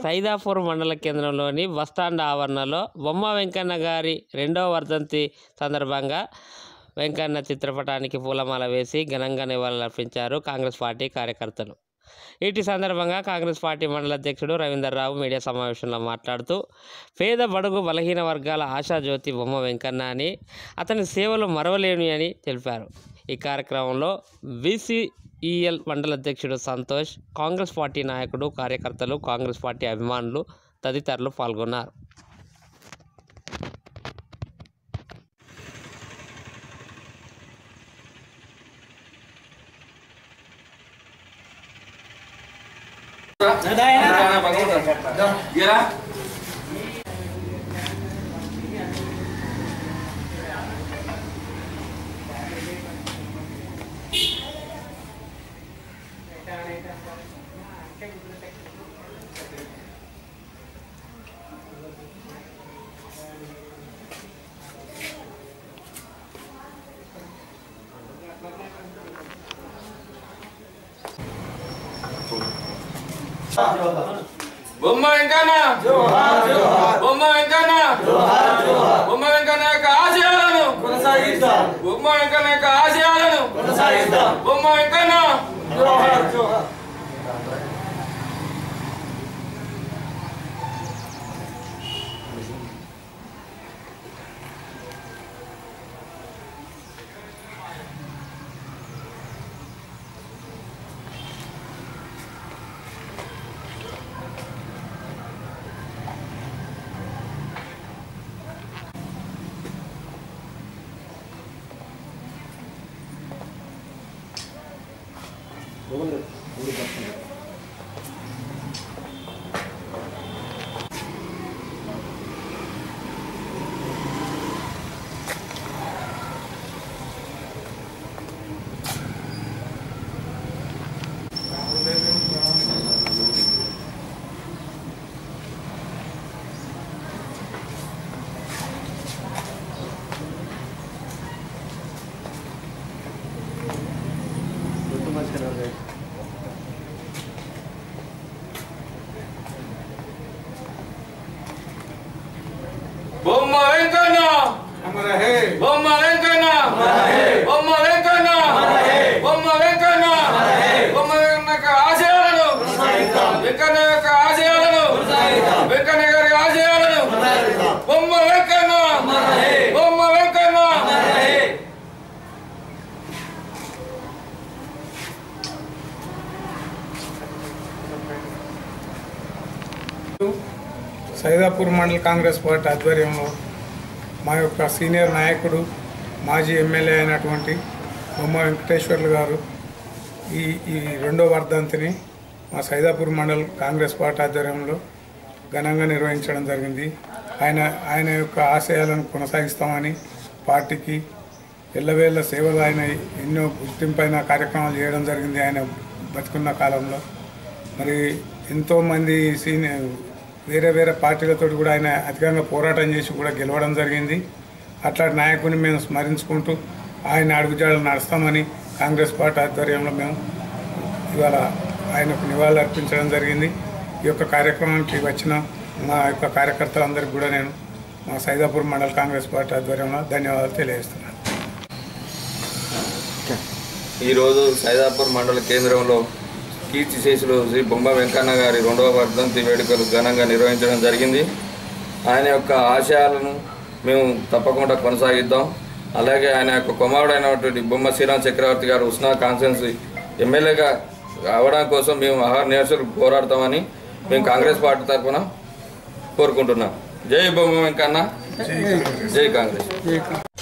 సైదాపూర్ మండల కేంద్రంలోని బస్టాండ్ ఆవరణలో బొమ్మ వెంకన్న గారి రెండవ వర్ధంతి సందర్భంగా వెంకన్న చిత్రపటానికి పూలమాల వేసి ఘనంగా నివాళులర్పించారు కాంగ్రెస్ పార్టీ కార్యకర్తలు ఇటు సందర్భంగా కాంగ్రెస్ పార్టీ మండల అధ్యక్షుడు రవీందర్ రావు మీడియా సమావేశంలో మాట్లాడుతూ పేద బడుగు బలహీన వర్గాల ఆశాజ్యోతి బొమ్మ వెంకన్న అని అతని సేవలు మరవలేని అని తెలిపారు ఈ కార్యక్రమంలో బీసీఈఎల్ మండల అధ్యక్షుడు సంతోష్ కాంగ్రెస్ పార్టీ నాయకుడు కార్యకర్తలు కాంగ్రెస్ పార్టీ అభిమానులు తదితరులు పాల్గొన్నారు బొమ్మ వెంకన్న బొమ్మ వెంకన్న బొమ్మ వెంకన్న యొక్క ఆశయాలను బొమ్మ వెంకన్న యొక్క ఆశయాలను బొమ్మ వెంకన్న బొమ్మ వెంకన్న బొమ్మ వెంకన్న బొమ్మ వెంకన్న బొమ్మ వెంకన్న బొమ్మ వెంకన్న యొక్క ఆశయాలను వెంకన్న యొక్క ఆశయాలను వెంకన్న గారి ఆశయాలను బొమ్మ వెంకన్న బొమ్మ వెంకన్న సైదాపూర్ మండల కాంగ్రెస్ పార్టీ ఆధ్వర్యంలో మా యొక్క సీనియర్ నాయకుడు మాజీ ఎమ్మెల్యే అయినటువంటి బొమ్మ వెంకటేశ్వర్లు గారు ఈ ఈ రెండో వర్ధంతిని మా సైదాపూర్ మండల్ కాంగ్రెస్ పార్టీ ఆధ్వర్యంలో ఘనంగా నిర్వహించడం జరిగింది ఆయన ఆయన యొక్క ఆశయాలను కొనసాగిస్తామని పార్టీకి ఎల్లవేళ్ళ సేవలు ఆయన ఎన్నో గుర్తింపైన కార్యక్రమాలు చేయడం జరిగింది ఆయన బతుకున్న కాలంలో మరి ఎంతోమంది సీనియర్ వేరే వేరే పార్టీలతో కూడా ఆయన అధికంగా పోరాటం చేసి కూడా గెలవడం జరిగింది అట్లాంటి నాయకుని మేము స్మరించుకుంటూ ఆయన అడుగుజాడలు నడుస్తామని కాంగ్రెస్ పార్టీ ఆధ్వర్యంలో మేము ఇవాళ ఆయనకు నివాళులు అర్పించడం జరిగింది ఈ యొక్క కార్యక్రమానికి వచ్చిన మా యొక్క కార్యకర్తలందరికీ కూడా నేను మా సైదాపూర్ మండల కాంగ్రెస్ పార్టీ ఆధ్వర్యంలో ధన్యవాదాలు తెలియజేస్తున్నాను ఈరోజు సైదాపూర్ మండల కేంద్రంలో కీర్తిశేషులు శ్రీ బొమ్మ వెంకన్న గారి రెండవ వర్ధంతి వేడుకలు ఘనంగా నిర్వహించడం జరిగింది ఆయన యొక్క ఆశయాలను మేము తప్పకుండా కొనసాగిద్దాం అలాగే ఆయన యొక్క కుమారుడైనటువంటి బొమ్మ శ్రీరామ్ చక్రవర్తి గారు ఉస్నా కాన్స్టెన్సీ ఎమ్మెల్యేగా అవడం కోసం మేము అహర్నిశలు పోరాడతామని మేము కాంగ్రెస్ పార్టీ తరఫున కోరుకుంటున్నాం జై బొమ్మ వెంకన్న జై కాంగ్రెస్